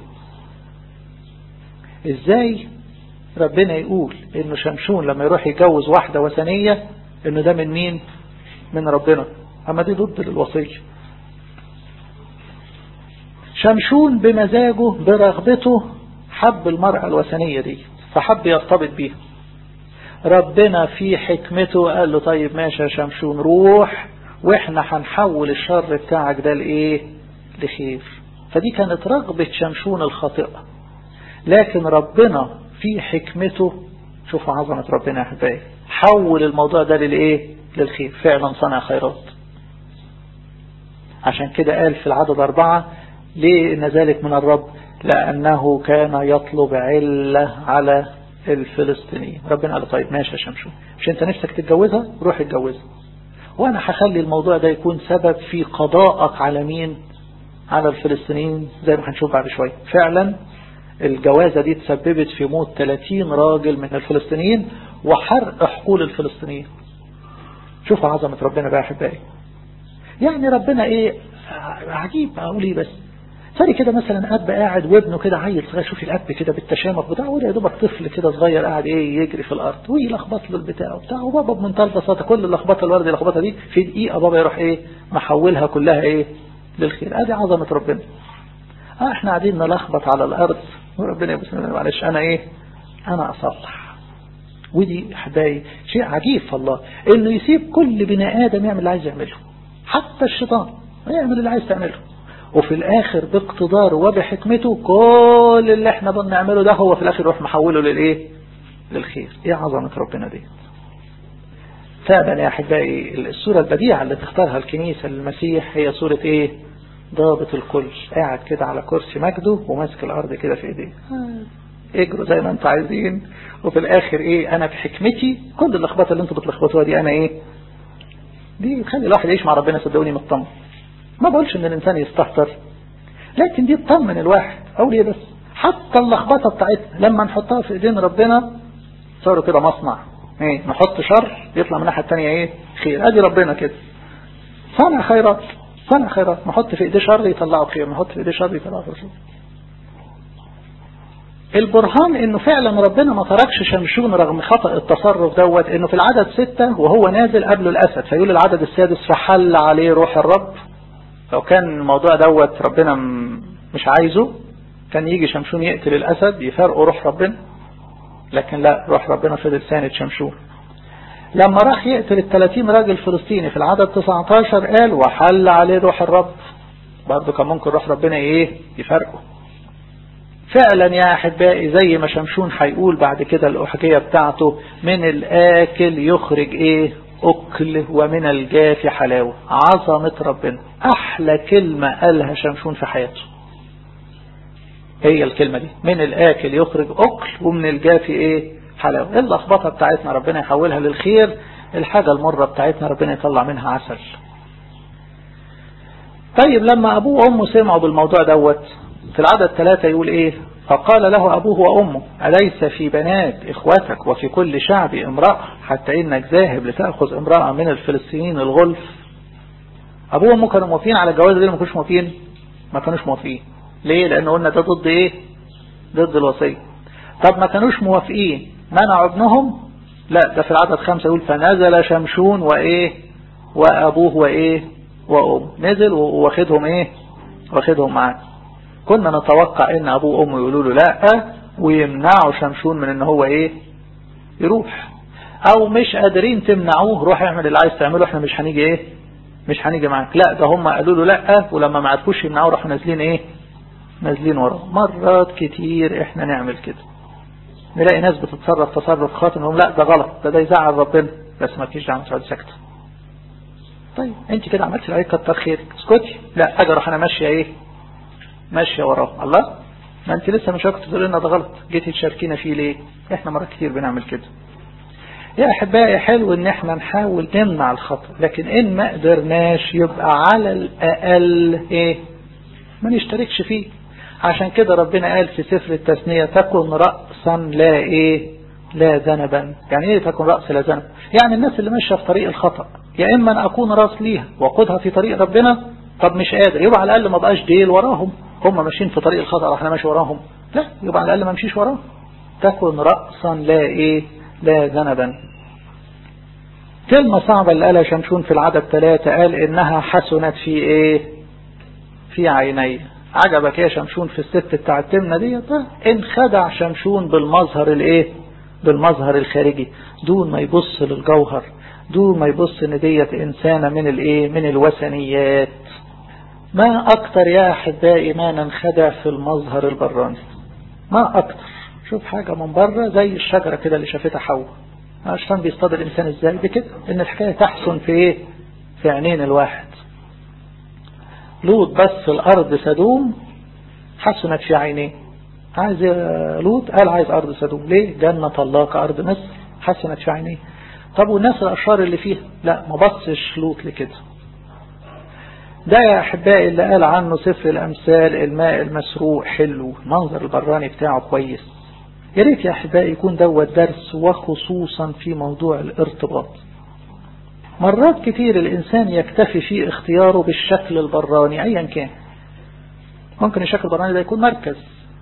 إزاي ربنا يقول إنه شمشون لما يروح يتجوز واحدة وثنية إنه ده من مين من ربنا أما دي ضد الوصية شمشون بمزاجه برغبته حب المرأة الوثنية دي فحب يرتبط بيها ربنا في حكمته قال له طيب ماشي يا شمشون روح واحنا هنحول الشر بتاعك ده لايه لخير فدي كانت رغبة شمشون الخاطئة لكن ربنا في حكمته شوفوا عظمة ربنا يا احبائي حول الموضوع ده للايه للخير فعلا صنع خيرات عشان كده قال في العدد أربعة ليه إن ذلك من الرب لأنه كان يطلب علة على الفلسطينيين ربنا قال طيب ماشي يا شمشون مش انت نفسك تتجوزها روح اتجوزها وانا هخلي الموضوع ده يكون سبب في قضاءك على مين على الفلسطينيين زي ما هنشوف بعد شوية فعلا الجوازة دي تسببت في موت 30 راجل من الفلسطينيين وحرق حقول الفلسطينيين شوفوا عظمة ربنا بقى احبائي يعني ربنا ايه عجيب اقول ايه بس تاني كده مثلا اب قاعد وابنه كده عيل صغير شوف الاب كده بالتشامخ بتاعه وده يا دوبك طفل كده صغير قاعد ايه يجري في الارض ويلخبط له البتاع بتاعه وبابا بمنتهى البساطه كل اللخبطه الورد اللخبطه دي في دقيقه بابا يروح ايه محولها كلها ايه للخير ادي عظمه ربنا اه احنا قاعدين نلخبط على الارض وربنا يبسم معلش انا ايه انا اصلح ودي احبائي شيء عجيب في الله انه يسيب كل بني ادم يعمل اللي عايز يعمله حتى الشيطان يعمل اللي عايز تعمله وفي الاخر باقتداره وبحكمته كل اللي احنا بنعمله ده هو في الاخر يروح محوله للايه للخير ايه عظمة ربنا دي فعلا يا احبائي الصورة البديعة اللي تختارها الكنيسة للمسيح هي صورة ايه ضابط الكل قاعد كده على كرسي مجده وماسك الارض كده في ايديه اجروا زي ما انتوا عايزين وفي الاخر ايه انا بحكمتي كل اللخبطه اللي انتوا بتلخبطوها دي انا ايه دي تخلي الواحد يعيش مع ربنا صدقوني مطمن ما بقولش ان الانسان يستهتر لكن دي تطمن الواحد اقول ايه بس حتى اللخبطه بتاعتنا لما نحطها في ايدين ربنا صاروا كده مصنع ايه نحط شر يطلع من الناحيه الثانيه ايه خير ادي ربنا كده صنع خيرات صنع خيرات نحط في ايديه شر يطلعه خير نحط في ايديه شر يطلعه خير البرهان انه فعلا ربنا ما تركش شمشون رغم خطأ التصرف دوت انه في العدد ستة وهو نازل قبله الاسد فيقول العدد السادس فحل عليه روح الرب لو كان الموضوع دوت ربنا مش عايزه كان يجي شمشون يقتل الاسد يفرقوا روح ربنا لكن لا روح ربنا فضل ساند شمشون لما راح يقتل ال 30 راجل فلسطيني في العدد 19 قال وحل عليه روح الرب برضه كان ممكن روح ربنا ايه يفرقه فعلا يا احبائي زي ما شمشون هيقول بعد كده الاحجيه بتاعته من الاكل يخرج ايه اكل ومن الجاف حلاوه عظمه ربنا احلى كلمه قالها شمشون في حياته هي الكلمه دي من الاكل يخرج اكل ومن الجاف ايه حلاوه اللخبطه بتاعتنا ربنا يحولها للخير الحاجه المره بتاعتنا ربنا يطلع منها عسل طيب لما ابوه وامه سمعوا بالموضوع دوت في العدد ثلاثة يقول ايه فقال له ابوه وامه اليس في بنات اخوتك وفي كل شعب امرأة حتى انك ذاهب لتأخذ امرأة من الفلسطينيين الغلف ابوه وامه كانوا موافقين على الجواز دي ما كانوش موافقين ما كانوش موافقين ليه لان قلنا ده ضد ايه ضد الوصية طب ما كانوش موافقين منعوا ابنهم لا ده في العدد خمسة يقول فنزل شمشون وايه وابوه وايه وام نزل واخدهم ايه واخدهم معاه كنا نتوقع ان ابوه وامه يقولوا له لا ويمنعوا شمشون من ان هو ايه يروح او مش قادرين تمنعوه روح اعمل اللي عايز تعمله احنا مش هنيجي ايه مش هنيجي معاك لا ده هم قالوا له لا ولما ما عرفوش يمنعوه راحوا نازلين ايه نازلين وراه مرات كتير احنا نعمل كده نلاقي ناس بتتصرف تصرف خاطئ نقول لا ده غلط ده ده يزعل ربنا بس ما فيش دعوه تقعد ساكته طيب انت كده عملتي عليك كتر خيرك اسكتي لا اجي اروح انا ماشيه ايه ماشيه وراه الله ما انت لسه مش وقت تقول لنا ده غلط جيتي تشاركينا فيه ليه احنا مرات كتير بنعمل كده يا احبائي حلو ان احنا نحاول نمنع الخطأ لكن ان ما قدرناش يبقى على الاقل ايه ما نشتركش فيه عشان كده ربنا قال في سفر التثنية تكن رأسا لا ايه لا ذنبا يعني ايه تكن رأس لا ذنب يعني الناس اللي ماشية في طريق الخطأ يا اما ان اكون راس ليها واقودها في طريق ربنا طب مش قادر يبقى على الاقل ما بقاش ديل وراهم هم ماشيين في طريق الخطأ راح انا ماشي وراهم لا يبقى على الاقل ما امشيش وراهم تكن رأسا لا ايه لا ذنبا كلمة صعبة اللي قالها شمشون في العدد ثلاثة قال إنها حسنت في إيه في عيني عجبك يا شمشون في الست بتاع التمنة دي انخدع شمشون بالمظهر الإيه بالمظهر الخارجي دون ما يبص للجوهر دون ما يبص ان ديت إنسانة من الإيه من الوثنيات ما أكتر يا أحبائي ما ننخدع في المظهر البراني ما أكتر شوف حاجة من بره زي الشجرة كده اللي شافتها حواء عشان بيصطاد الإنسان إزاي بكده إن الحكاية تحسن في إيه في عينين الواحد لوط بس الأرض سدوم حسنت في عينيه عايز لوط قال عايز أرض سدوم ليه جنة الله كأرض مصر حسنت في عينيه طب والناس الأشرار اللي فيها لا ما بصش لوط لكده ده يا أحبائي اللي قال عنه سفر الأمثال الماء المسروق حلو المنظر البراني بتاعه كويس يا ريت يا أحبائي يكون دوت درس وخصوصا في موضوع الارتباط مرات كتير الإنسان يكتفي في اختياره بالشكل البراني أيا كان ممكن الشكل البراني ده يكون مركز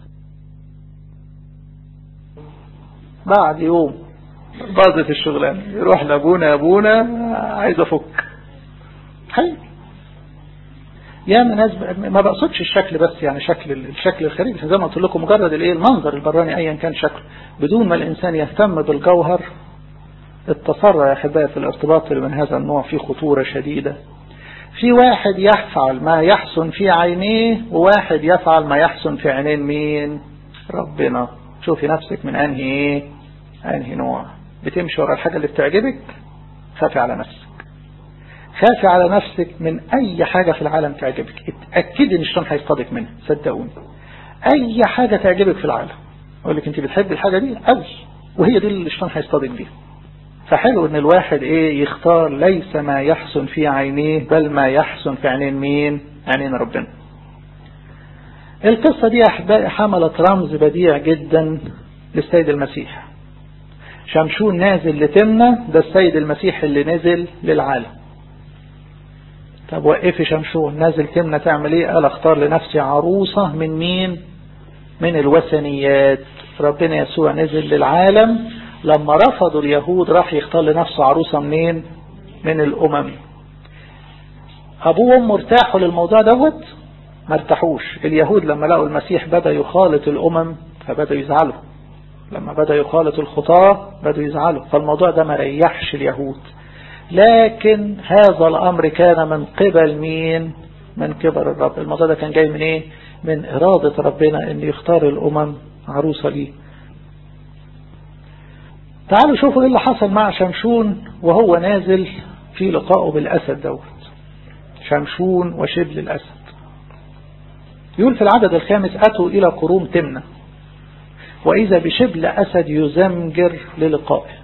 بعد يوم باظت الشغلانة يروح لابونا يا ابونا عايز افك حلو يا ناس ما بقصدش الشكل بس يعني شكل الشكل الخارجي زي ما قلت لكم مجرد الايه المنظر البراني ايا كان شكله بدون ما الانسان يهتم بالجوهر التسرع يا احبائي في الارتباط من هذا النوع فيه خطورة شديدة في واحد يفعل ما يحسن في عينيه وواحد يفعل ما يحسن في عينين مين ربنا شوفي نفسك من انهي ايه انهي نوع بتمشي ورا الحاجة اللي بتعجبك خافي على نفسك خافي على نفسك من اي حاجة في العالم تعجبك اتأكدي ان الشيطان هيصطادك منها صدقوني اي حاجة تعجبك في العالم اقول لك انت بتحبي الحاجة دي قوي وهي دي اللي الشيطان هيصطادك بيها فحلو ان الواحد ايه يختار ليس ما يحسن في عينيه بل ما يحسن في عينين مين عينين ربنا القصة دي احبائي حملت رمز بديع جدا للسيد المسيح شمشون نازل لتمنى ده السيد المسيح اللي نزل للعالم طب وقفي شمشون نازل تمنى تعمل ايه قال اختار لنفسي عروسة من مين من الوثنيات ربنا يسوع نزل للعالم لما رفضوا اليهود راح يختار لنفسه عروسة منين من الامم ابوه وامه ارتاحوا للموضوع دوت ما ارتاحوش اليهود لما لقوا المسيح بدأ يخالط الامم فبدأوا يزعلوا لما بدأ يخالط الخطاة بدأوا يزعلوا فالموضوع ده ما ريحش اليهود لكن هذا الأمر كان من قبل مين من قبل الرب الموضوع ده كان جاي من ايه من إرادة ربنا ان يختار الأمم عروسة ليه تعالوا شوفوا ايه اللي حصل مع شمشون وهو نازل في لقائه بالأسد دوت شمشون وشبل الأسد يقول في العدد الخامس أتوا إلى قروم تمنة وإذا بشبل أسد يزمجر للقائه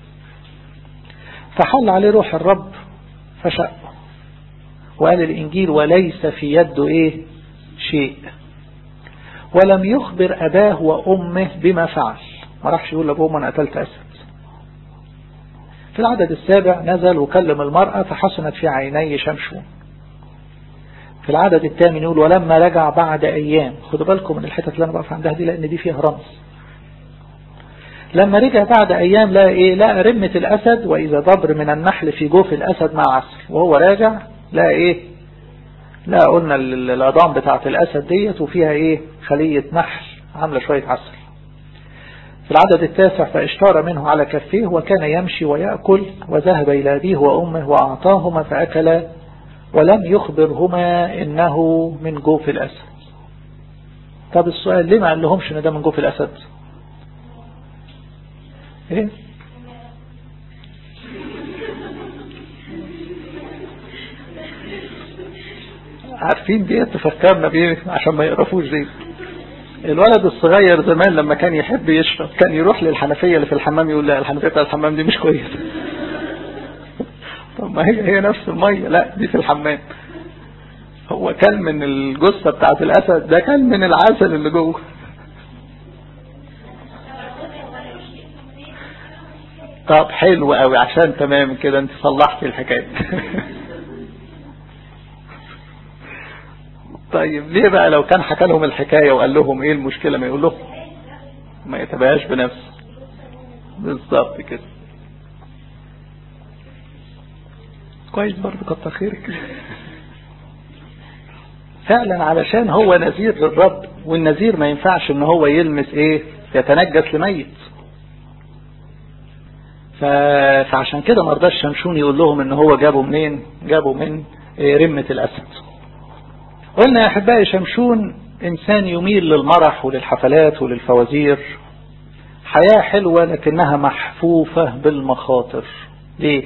فحل عليه روح الرب فشقه وقال الإنجيل وليس في يده إيه شيء ولم يخبر أباه وأمه بما فعل ما راحش يقول لأبوه أنا قتلت أسد في العدد السابع نزل وكلم المرأة فحسنت في عيني شمشون في العدد الثامن يقول ولما رجع بعد أيام خدوا بالكم من الحتة اللي أنا بقف عندها دي لأن دي فيها رمز لما رجع بعد أيام لقى إيه لقى رمة الأسد وإذا ضبر من النحل في جوف الأسد مع عسل وهو راجع لقى إيه لقى قلنا العظام بتاعة الأسد ديت وفيها إيه خلية نحل عاملة شوية عسل في العدد التاسع فاشتار منه على كفيه وكان يمشي ويأكل وذهب إلى أبيه وأمه وأعطاهما فأكلا ولم يخبرهما إنه من جوف الأسد طب السؤال ليه ما قال لهمش إن ده من جوف الأسد ايه عارفين دي تفكرنا بيه عشان ما يقرفوش دي الولد الصغير زمان لما كان يحب يشرب كان يروح للحنفية اللي في الحمام يقول لا الحنفية بتاع الحمام دي مش كويسة طب ما هي هي نفس المية لا دي في الحمام هو كان من الجثة بتاعت الأسد ده كان من العسل اللي جوه طب حلو قوي عشان تمام كده انت صلحتي الحكاية طيب ليه بقى لو كان حكى لهم الحكاية وقال لهم ايه المشكلة ما يقول لهم ما يتبعهاش بنفسه بالظبط كده كويس برضه كتر خيرك فعلا علشان هو نذير للرب والنذير ما ينفعش ان هو يلمس ايه يتنجس لميت ف... فعشان كده ما رضاش شمشون يقول لهم ان هو جابه منين جابه من رمة الاسد قلنا يا احبائي شمشون انسان يميل للمرح وللحفلات وللفوازير حياة حلوة لكنها محفوفة بالمخاطر ليه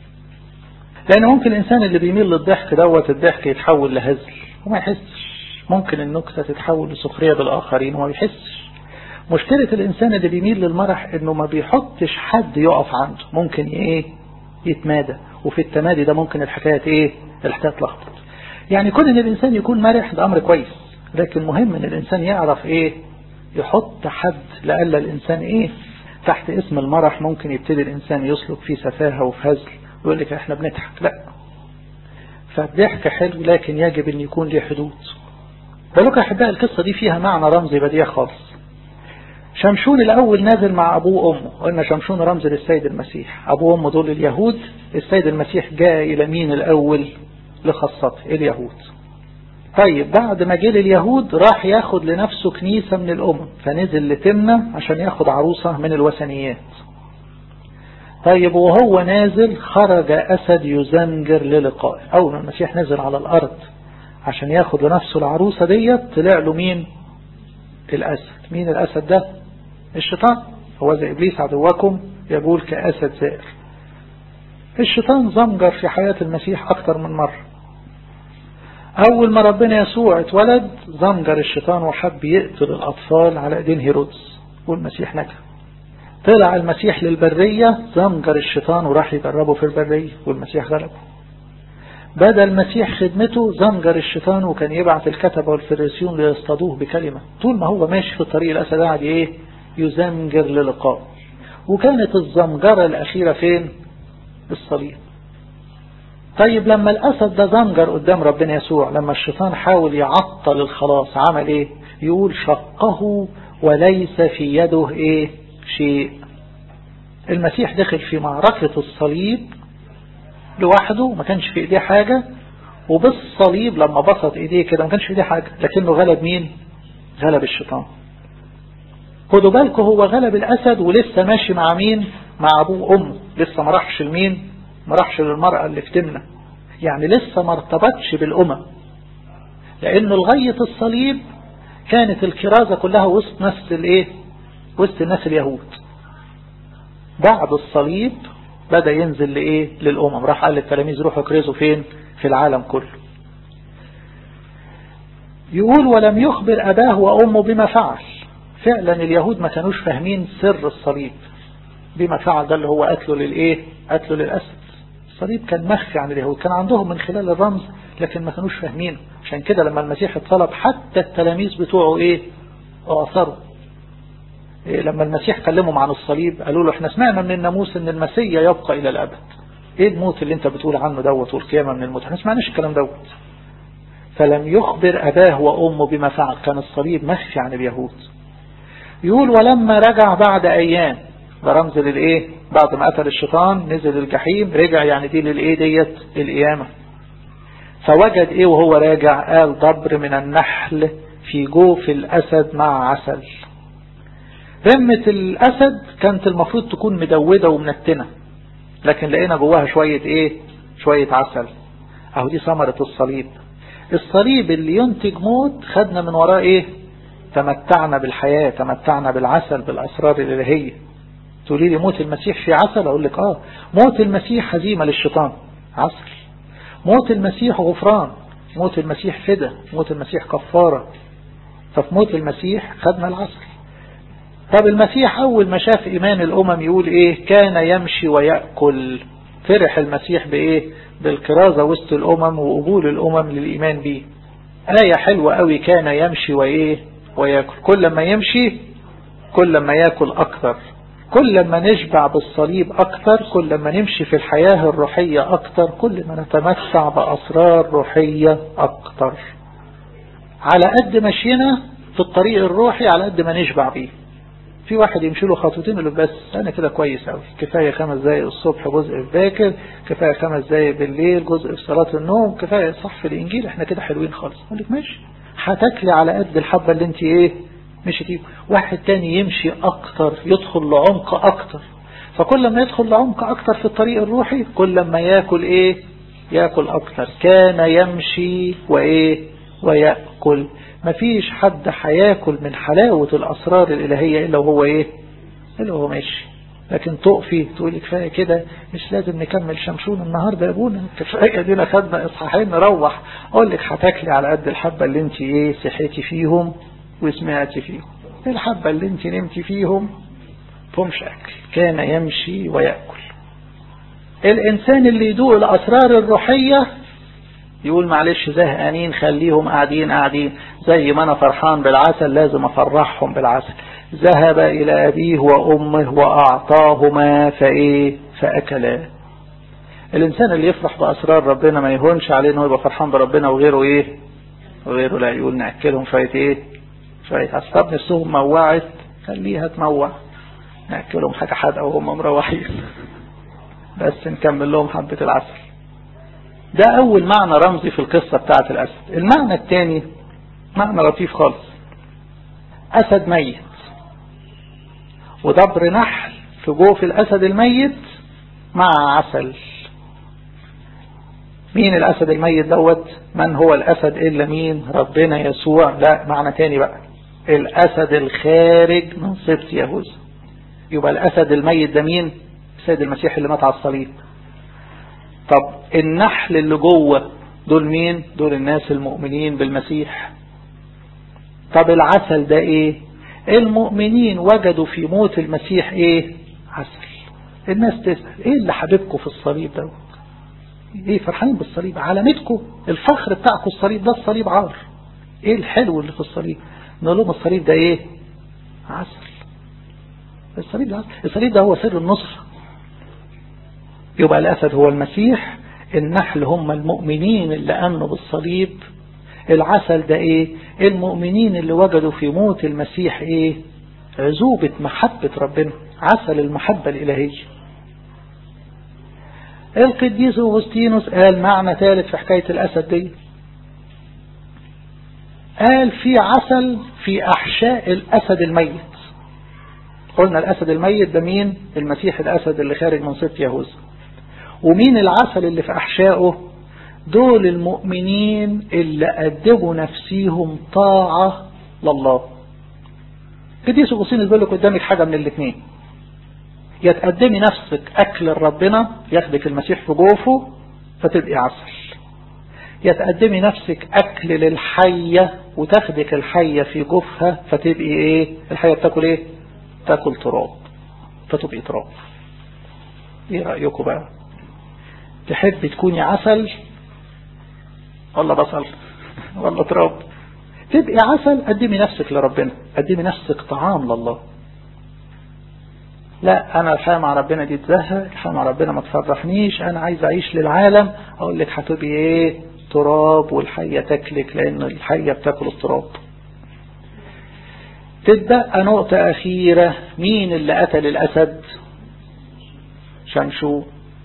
لان ممكن الانسان اللي بيميل للضحك دوت الضحك يتحول لهزل وما يحسش ممكن النكتة تتحول لسخرية بالاخرين وما يحسش مشكلة الإنسان اللي بيميل للمرح إنه ما بيحطش حد يقف عنده ممكن إيه يتمادى وفي التمادي ده ممكن الحكاية إيه الحكاية تلخبط يعني كون إن الإنسان يكون مرح ده أمر كويس لكن مهم إن الإنسان يعرف إيه يحط حد لألا الإنسان إيه تحت اسم المرح ممكن يبتدي الإنسان يسلك في سفاهة وفي هزل يقول لك إحنا بنضحك لا فالضحك حلو لكن يجب أن يكون له حدود بالك يا أحبائي القصة دي فيها معنى رمزي بديع خالص شمشون الأول نازل مع أبوه وأمه قلنا شمشون رمز للسيد المسيح أبوه وأمه دول اليهود السيد المسيح جاء إلى مين الأول لخاصته اليهود طيب بعد ما جه اليهود راح ياخد لنفسه كنيسة من الأمم فنزل لتمنى عشان ياخد عروسة من الوثنيات طيب وهو نازل خرج أسد يزنجر للقائه أول ما المسيح نزل على الأرض عشان ياخد لنفسه العروسة ديت طلع له مين الأسد مين الأسد ده الشيطان هو زي إبليس عدوكم يقول كأسد زائر الشيطان زمجر في حياة المسيح أكتر من مرة أول ما ربنا يسوع اتولد زمجر الشيطان وحب يقتل الأطفال على إيدين هيرودس والمسيح نجا طلع المسيح للبرية زمجر الشيطان وراح يجربه في البرية والمسيح غلبه بدأ المسيح خدمته زمجر الشيطان وكان يبعث الكتبة والفريسيون ليصطادوه بكلمة طول ما هو ماشي في الطريق الأسد قاعد ايه يزمجر للقاء وكانت الزمجرة الأخيرة فين بالصليب طيب لما الأسد ده زمجر قدام ربنا يسوع لما الشيطان حاول يعطل الخلاص عمل ايه يقول شقه وليس في يده ايه شيء المسيح دخل في معركة الصليب لوحده ما كانش في ايديه حاجة وبالصليب لما بسط ايديه كده ما كانش في ايديه حاجة لكنه غلب مين غلب الشيطان خدوا بالكم هو غلب الاسد ولسه ماشي مع مين مع ابوه وامه لسه ما راحش لمين ما راحش للمرأة اللي في تمنى يعني لسه ما ارتبطش بالامم لانه لغاية الصليب كانت الكرازة كلها وسط ناس الايه وسط الناس اليهود بعد الصليب بدأ ينزل لإيه للأمم راح قال للتلاميذ روحوا اكرزوا فين في العالم كله يقول ولم يخبر أباه وأمه بما فعل فعلا اليهود ما كانوش فاهمين سر الصليب بما فعل ده اللي هو قتله للإيه قتله للأسد الصليب كان مخفي عن اليهود كان عندهم من خلال الرمز لكن ما كانوش فاهمينه عشان كده لما المسيح اتصلب حتى التلاميذ بتوعه ايه اعصروا إيه لما المسيح كلمهم عن الصليب قالوا له احنا سمعنا من الناموس ان المسيح يبقى الى الابد ايه الموت اللي انت بتقول عنه دوت والقيامة من الموت احنا سمعناش الكلام دوت فلم يخبر اباه وامه بما فعل كان الصليب مخفي عن اليهود يقول ولما رجع بعد ايام ده رمز للايه بعد ما قتل الشيطان نزل الجحيم رجع يعني دي للايه ديت القيامة فوجد ايه وهو راجع قال ضبر من النحل في جوف الاسد مع عسل رمة الأسد كانت المفروض تكون مدودة ومنتنة لكن لقينا جواها شوية ايه شوية عسل اهو دي ثمرة الصليب الصليب اللي ينتج موت خدنا من وراه ايه تمتعنا بالحياة تمتعنا بالعسل بالأسرار الإلهية تقولي لي موت المسيح في عسل أقول لك آه موت المسيح هزيمة للشيطان عسل موت المسيح غفران موت المسيح فدا موت المسيح كفارة ففي موت المسيح خدنا العسل طب المسيح أول ما شاف إيمان الأمم يقول إيه كان يمشي ويأكل فرح المسيح بإيه بالكرازة وسط الأمم وقبول الأمم للإيمان به آية حلوة قوي كان يمشي وإيه ويأكل كل ما يمشي كل ما يأكل أكثر كل ما نشبع بالصليب أكثر كل ما نمشي في الحياة الروحية أكثر كل ما نتمتع بأسرار روحية أكثر على قد مشينا في الطريق الروحي على قد ما نشبع بيه في واحد يمشي له خطوتين يقول بس انا كده كويس قوي كفايه خمس دقايق الصبح جزء في باكر كفايه خمس دقايق بالليل جزء في صلاه النوم كفايه صح في الانجيل احنا كده حلوين خالص اقول لك ماشي هتاكلي على قد الحبه اللي انت ايه مشيتيه واحد تاني يمشي اكتر يدخل لعمق اكتر فكل ما يدخل لعمق اكتر في الطريق الروحي كل ما ياكل ايه ياكل اكتر كان يمشي وايه ويأكل مفيش حد هياكل من حلاوة الأسرار الإلهية إلا وهو إيه إلا وهو ماشي لكن تقفي تقولي كفاية كده مش لازم نكمل شمشون النهاردة يا ابونا كفاية دينا خدنا إصحاحين نروح أقول لك هتاكلي على قد الحبة اللي انت إيه صحيتي فيهم وسمعتي فيهم الحبة اللي انت نمتي فيهم فهمش أكل كان يمشي ويأكل الإنسان اللي يدوق الأسرار الروحية يقول معلش زهقانين خليهم قاعدين قاعدين زي ما انا فرحان بالعسل لازم افرحهم بالعسل ذهب الى ابيه وامه واعطاهما فايه فاكلا الانسان اللي يفرح باسرار ربنا ما يهونش عليه انه يبقى فرحان بربنا وغيره ايه وغيره لا يقول ناكلهم شويه ايه شويه عسل طب نفسهم موعت خليها تموع ناكلهم حاجه حادقه وهم مروحين بس نكمل لهم حبه العسل ده أول معنى رمزي في القصة بتاعة الأسد المعنى الثاني معنى لطيف خالص أسد ميت ودبر نحل في جوف الأسد الميت مع عسل مين الأسد الميت دوت من هو الأسد إلا مين ربنا يسوع لا معنى تاني بقى الأسد الخارج من سبط يهوذا يبقى الأسد الميت ده مين السيد المسيح اللي مات على الصليب طب النحل اللي جوه دول مين دول الناس المؤمنين بالمسيح طب العسل ده ايه المؤمنين وجدوا في موت المسيح ايه عسل الناس تسأل ايه اللي حبيبكم في الصليب ده ايه فرحانين بالصليب علامتكم الفخر بتاعكم الصليب ده الصليب عار ايه الحلو اللي في الصليب نقول لهم الصليب ده ايه عسل الصليب ده عسل. الصليب ده هو سر النصر يبقى الأسد هو المسيح النحل هم المؤمنين اللي أمنوا بالصليب العسل ده ايه المؤمنين اللي وجدوا في موت المسيح ايه عزوبة محبة ربنا عسل المحبة الإلهية القديس أغسطينوس قال معنى ثالث في حكاية الأسد دي قال في عسل في أحشاء الأسد الميت قلنا الأسد الميت ده مين المسيح الأسد اللي خارج من سبط يهوذا ومين العسل اللي في أحشائه دول المؤمنين اللي قدموا نفسيهم طاعة لله قديس أغسطين بيقول لك قدامك حاجة من الاثنين يا تقدمي نفسك أكل لربنا ياخدك المسيح في جوفه فتبقي عسل يا تقدمي نفسك أكل للحية وتاخدك الحية في جوفها فتبقي إيه الحية بتاكل إيه تاكل تراب فتبقي تراب إيه رأيكم بقى تحب تكوني عسل ولا بصل ولا تراب تبقي عسل قدمي نفسك لربنا قدمي نفسك طعام لله لا انا الحياة مع ربنا دي تزهق الحياة مع ربنا ما تفرحنيش انا عايز اعيش للعالم اقول لك هتبقي ايه تراب والحية تاكلك لان الحية بتاكل التراب تتبقى نقطة أخيرة مين اللي قتل الأسد شمشون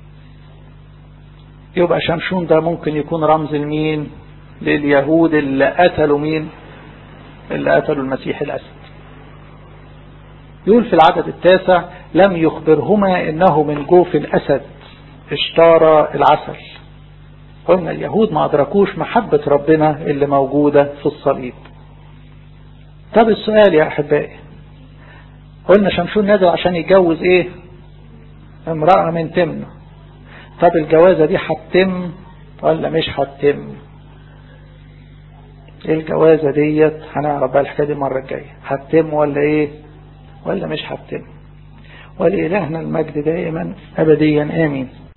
يبقى شمشون ده ممكن يكون رمز لمين لليهود اللي قتلوا مين اللي قتلوا المسيح الأسد يقول في العدد التاسع لم يخبرهما انه من جوف الاسد اشترى العسل قلنا اليهود ما ادركوش محبة ربنا اللي موجودة في الصليب طب السؤال يا احبائي قلنا شمشون نازل عشان يتجوز ايه امرأة من تمنه طب الجوازة دي هتتم ولا مش هتتم الجوازة ديت هنعرف بقى الحكاية دي المرة الجاية هتتم ولا ايه ولا مش هتتم ولإلهنا المجد دائما أبديا آمين